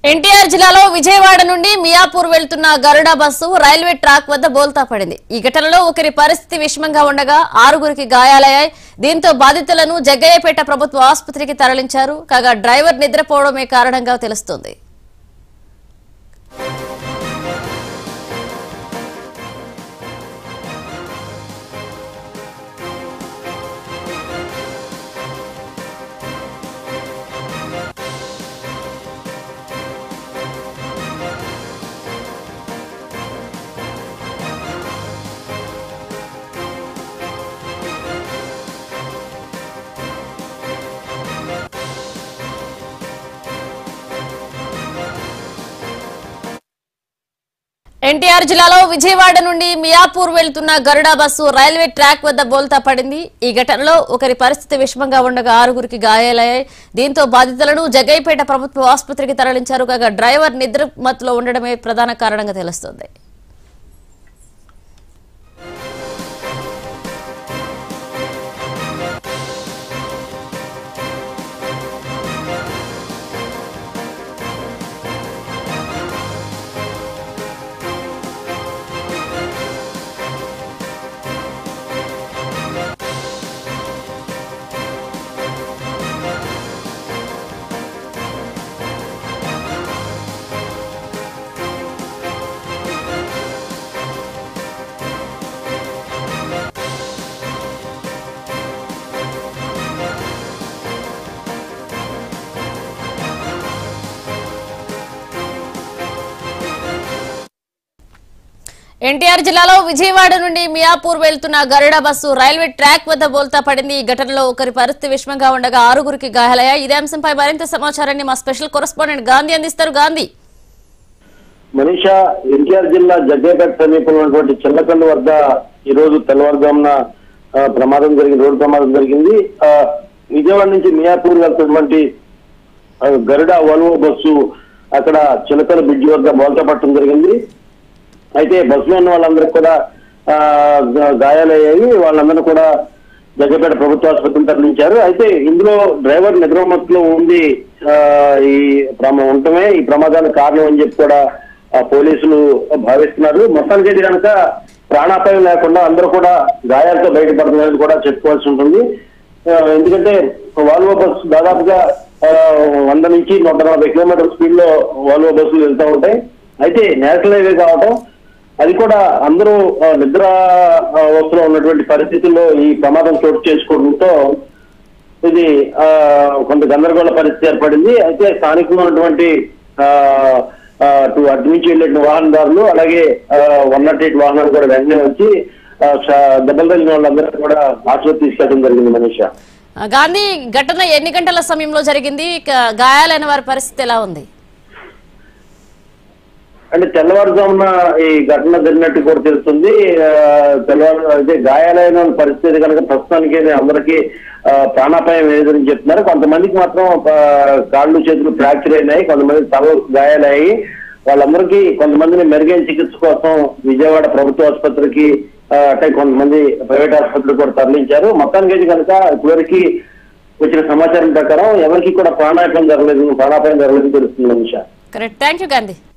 ఎన్టీఆర్ జిల్లాలో విజయవాడ నుండి మియాపూర్ వెళ్తున్న గరుడ బస్సు రైల్వే ట్రాక్ వద్ద బోల్తా పడింది ఈ ఘటనలో ఒకరి పరిస్థితి విషమంగా ఉండగా ఆరుగురికి గాయాలయ్యాయి దీంతో బాధితులను జగ్గయ్యపేట ప్రభుత్వ ఆసుపత్రికి తరలించారు కాగా డ్రైవర్ నిద్రపోవడమే కారణంగా తెలుస్తోంది ఎన్టీఆర్ జిల్లాలో విజయవాడ నుండి మియాపూర్ వెళ్తున్న గరుడ బస్సు రైల్వే ట్రాక్ వద్ద బోల్తా పడింది ఈ ఘటనలో ఒకరి పరిస్థితి విషమంగా ఉండగా ఆరుగురికి గాయాలయ్యాయి దీంతో బాధితులను జగ్గైపేట ప్రభుత్వ ఆసుపత్రికి తరలించారు కాగా డ్రైవర్ నిద్రమత్తులో ఉండడమే ప్రధాన కారణంగా తెలుస్తోంది ఎన్టీఆర్ జిల్లాలో విజయవాడ నుండి మియాపూర్ వెళ్తున్న గరుడ బస్సు రైల్వే ట్రాక్ వద్ద బోల్తా పడింది ఈ ఘటనలో ఒకరి పరిస్థితి విషమంగా ఉండగా ఆరుగురికి గాయాలయ్యాయి ఇదే అంశంపై మరింత సమాచారాన్ని మా స్పెషల్ కొరస్పాండెంట్ గాంధీ అందిస్తారు గాంధీ మనీషా ఎన్టీఆర్ జిల్లా జగ్గేపేట సమీపంలో ఉన్నటువంటి చిల్లకల్లు వద్ద ఈ రోజు తెల్లవారుజామున ఆ, ప్రమాదం జరిగింది రోడ్డు ప్రమాదం జరిగింది ఆ, విజయవాడ నుంచి మియాపూర్ వెళ్తున్నటువంటి ఆ, గరుడ వల్వో బస్సు అక్కడ చిలకల బ్రిడ్జి వద్ద బోల్తా పట్టడం జరిగింది అయితే బస్సులో ఉన్న వాళ్ళందరికీ కూడా ఆ, గా- గాయాలయ్యాయి వాళ్ళందరూ కూడా జగ్గపేట ప్రభుత్వ ఆసుపత్రికి తరలించారు అయితే ఇందులో డ్రైవర్ నిద్రమత్తులో ఉంది ఆ, ఈ ప్రమా ఉండటమే ఈ ప్రమాదానికి కారణం అని చెప్పి కూడా ఆ, పోలీసులు భావిస్తున్నారు మొత్తానికి అయితే కనుక ప్రాణాపాయం లేకుండా అందరూ కూడా గాయాలతో బయటపడుతున్నారని కూడా చెప్పుకోవాల్సి ఉంటుంది ఆ, ఎందుకంటే వాల్వో బస్సు దాదాపుగా ఆ, వంద నుంచి నూట నలభై కిలోమీటర్ స్పీడ్ లో వాల్వో బస్సులు వెళ్తూ ఉంటాయి అయితే నేషనల్ హైవే కావటం అది కూడా అందరూ ఆ, నిద్ర ఆ, అవస్థలో ఉన్నటువంటి పరిస్థితుల్లో ఈ ప్రమాదం చోటు చేసుకోవడంతో ఇది ఆ, కొంత గందరగోళ పరిస్థితి ఏర్పడింది అయితే స్థానికంగా ఉన్నటువంటి ఆ, ఆ, అటు అటు నుంచి వెళ్ళిన వాహనదారులు అలాగే వన్ నాట్ ఎయిట్ వాహనాలు కూడా వెంటనే వచ్చి ఆ, చ- దెబ్బలు తగిలిన వాళ్ళందరూ కూడా ఆసుపత్రి తీసుకెళ్ళడం జరిగింది మనీషా ఆ, గాంధీ ఘటన ఎన్ని గంటల సమయంలో జరిగింది ఇక గాయాలైన వారి పరిస్థితి ఎలా ఉంది అంటే తెల్లవారుజామున ఈ ఘటన జరిగినట్టు కూడా తెలుస్తుంది ఆ, తెల్లవారు అయితే గాయాలైన పరిస్థితి కనుక ప్రస్తుతానికి అందరికీ ఆ, ప్రాణాపాయం లేదని చెప్తున్నారు కొంతమందికి మాత్రం ఆ, కాళ్ళు చేతులు ఫ్రాక్చర్ అయినాయి కొంతమంది తల గాయాలయ్యాయి వాళ్ళందరికీ కొంతమందిని మెరుగైన చికిత్స కోసం విజయవాడ ప్రభుత్వ ఆసుపత్రికి ఆ, అంటే కొంతమంది ప్రైవేట్ ఆసుపత్రికి కూడా తరలించారు మొత్తానికి అయితే కనుక ఇప్పటివరకు వచ్చిన సమాచారం ప్రకారం ఎవరికి కూడా ప్రాణాపాయం జరగలేదు ప్రాణాపాయం జరగలేదు తెలుస్తుంది మనిషి కరెక్ట్ థ్యాంక్ యూ గాంధీ